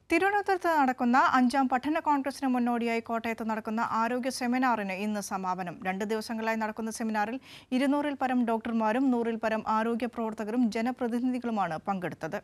തിരുവനന്തപുരത്ത് നടക്കുന്ന അഞ്ചാം പഠന കോൺഗ്രസിന് മുന്നോടിയായി കോട്ടയത്ത് നടക്കുന്ന ആരോഗ്യ സെമിനാറിന് ഇന്ന് സമാപനം രണ്ട് ദിവസങ്ങളായി നടക്കുന്ന സെമിനാറിൽ ഇരുന്നൂറിൽ പരം ഡോക്ടർമാരും നൂറിൽ പരം ആരോഗ്യ പ്രവർത്തകരും ജനപ്രതിനിധികളുമാണ് പങ്കെടുത്തത്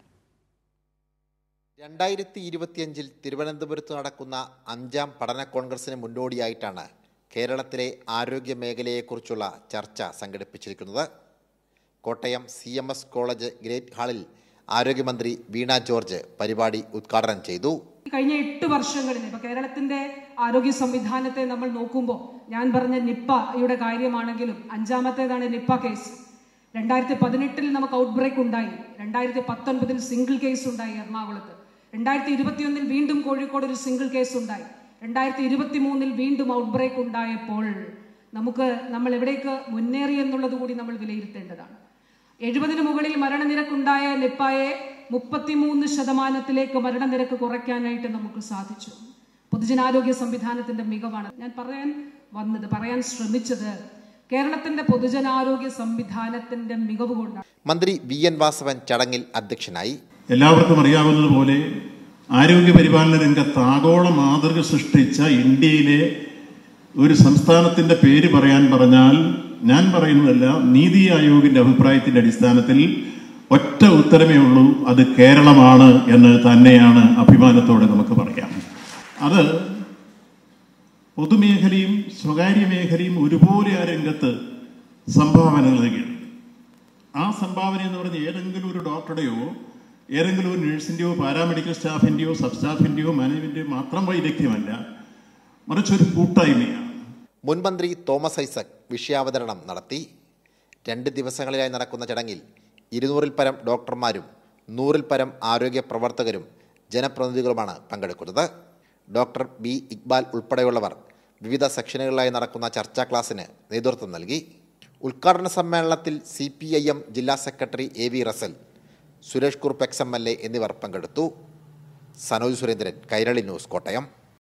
രണ്ടായിരത്തി ഇരുപത്തിയഞ്ചിൽ തിരുവനന്തപുരത്ത് നടക്കുന്ന അഞ്ചാം പഠന കോൺഗ്രസിന് മുന്നോടിയായിട്ടാണ് കേരളത്തിലെ ആരോഗ്യ മേഖലയെക്കുറിച്ചുള്ള ചർച്ച സംഘടിപ്പിച്ചിരിക്കുന്നത് Kottayam C M S college great ഹാളിൽ ആരോഗ്യമന്ത്രി വീണ ജോർജ് പരിപാടി ഉദ്ഘാടനം ചെയ്തു കഴിഞ്ഞ എട്ട് വർഷങ്ങളിൽ ഇപ്പൊ കേരളത്തിന്റെ ആരോഗ്യ സംവിധാനത്തെ നമ്മൾ നോക്കുമ്പോൾ ഞാൻ പറഞ്ഞ നിപ്പയുടെ കാര്യമാണെങ്കിലും അഞ്ചാമത്തേതാണ് നിപ്പ കേസ് രണ്ടായിരത്തി പതിനെട്ടിൽ നമുക്ക് ഔട്ട് ബ്രേക്ക് ഉണ്ടായി രണ്ടായിരത്തി പത്തൊൻപതിൽ സിംഗിൾ കേസ് ഉണ്ടായി എറണാകുളത്ത് രണ്ടായിരത്തി ഇരുപത്തിയൊന്നിൽ വീണ്ടും കോഴിക്കോട് ഒരു സിംഗിൾ കേസ് ഉണ്ടായി രണ്ടായിരത്തി ഇരുപത്തി മൂന്നിൽ വീണ്ടും ഔട്ട് ബ്രേക്ക് ഉണ്ടായപ്പോൾ നമുക്ക് നമ്മൾ എവിടേക്ക് മുന്നേറി എന്നുള്ളത് കൂടി നമ്മൾ വിലയിരുത്തേണ്ടതാണ് എഴുപതിന് മുകളിൽ മരണനിരക്കുണ്ടായ നിപ്പായെ മുപ്പത്തിമൂന്ന് ശതമാനത്തിലേക്ക് മരണനിരക്ക് കുറയ്ക്കാനായിട്ട് നമുക്ക് സാധിച്ചു പൊതുജനാരോഗ്യ സംവിധാനത്തിന്റെ മികവാണ് ഞാൻ പറയാൻ വന്നത് പറയാൻ ശ്രമിച്ചത് കേരളത്തിന്റെ പൊതുജനാരോഗ്യ സംവിധാനത്തിന്റെ മികവ് കൊണ്ടാണ് മന്ത്രി വി എൻ വാസവൻ ചടങ്ങിൽ അധ്യക്ഷനായി എല്ലാവർക്കും അറിയാവുന്നതുപോലെ ആരോഗ്യ പരിപാലന രംഗത്ത് ആഗോള മാതൃക സൃഷ്ടിച്ച ഇന്ത്യയിലെ ഒരു സംസ്ഥാനത്തിന്റെ പേര് പറയാൻ പറഞ്ഞാൽ ഞാൻ പറയുന്നതല്ല നീതി ആയോഗിന്റെ അഭിപ്രായത്തിന്റെ അടിസ്ഥാനത്തിൽ ഒറ്റ ഉത്തരമേ ഉള്ളൂ അത് കേരളമാണ് എന്ന് തന്നെയാണ് അഭിമാനത്തോടെ നമുക്ക് പറയാം അത് പൊതുമേഖലയും സ്വകാര്യ മേഖലയും ഒരുപോലെ ആ രംഗത്ത് സംഭാവന നൽകിയിട്ടുണ്ട് ആ സംഭാവന എന്ന് പറഞ്ഞ ഏതെങ്കിലും ഒരു ഡോക്ടറുടെയോ ഏതെങ്കിലും ഒരു നഴ്സിൻ്റെയോ പാരാമെഡിക്കൽ സ്റ്റാഫിൻ്റെയോ സബ് സ്റ്റാഫിൻ്റെയോ മാനേജ്മെൻറ്റെയോ മാത്രം വൈദഗ്ധ്യമല്ല മറിച്ചൊരു കൂട്ടായ്മയാണ് മുൻ മന്ത്രി തോമസ് ഐസക് വിഷയാവതരണം നടത്തി രണ്ട് ദിവസങ്ങളിലായി നടക്കുന്ന ചടങ്ങിൽ ഇരുന്നൂറിൽ പരം ഡോക്ടർമാരും നൂറിൽ പരം ആരോഗ്യ പ്രവർത്തകരും ജനപ്രതിനിധികളുമാണ് പങ്കെടുക്കുന്നത് ഡോക്ടർ ബി ഇക്ബാൽ ഉൾപ്പെടെയുള്ളവർ വിവിധ സെക്ഷനുകളിലായി നടക്കുന്ന ചർച്ചാ ക്ലാസ്സിന് നേതൃത്വം നൽകി ഉദ്ഘാടന സമ്മേളനത്തിൽ സി പി ഐ എം ജില്ലാ secretary A V Russell Suresh Kurup ex M L A എന്നിവർ പങ്കെടുത്തു സനോജ് സുരേന്ദ്രൻ കൈരളി ന്യൂസ് കോട്ടയം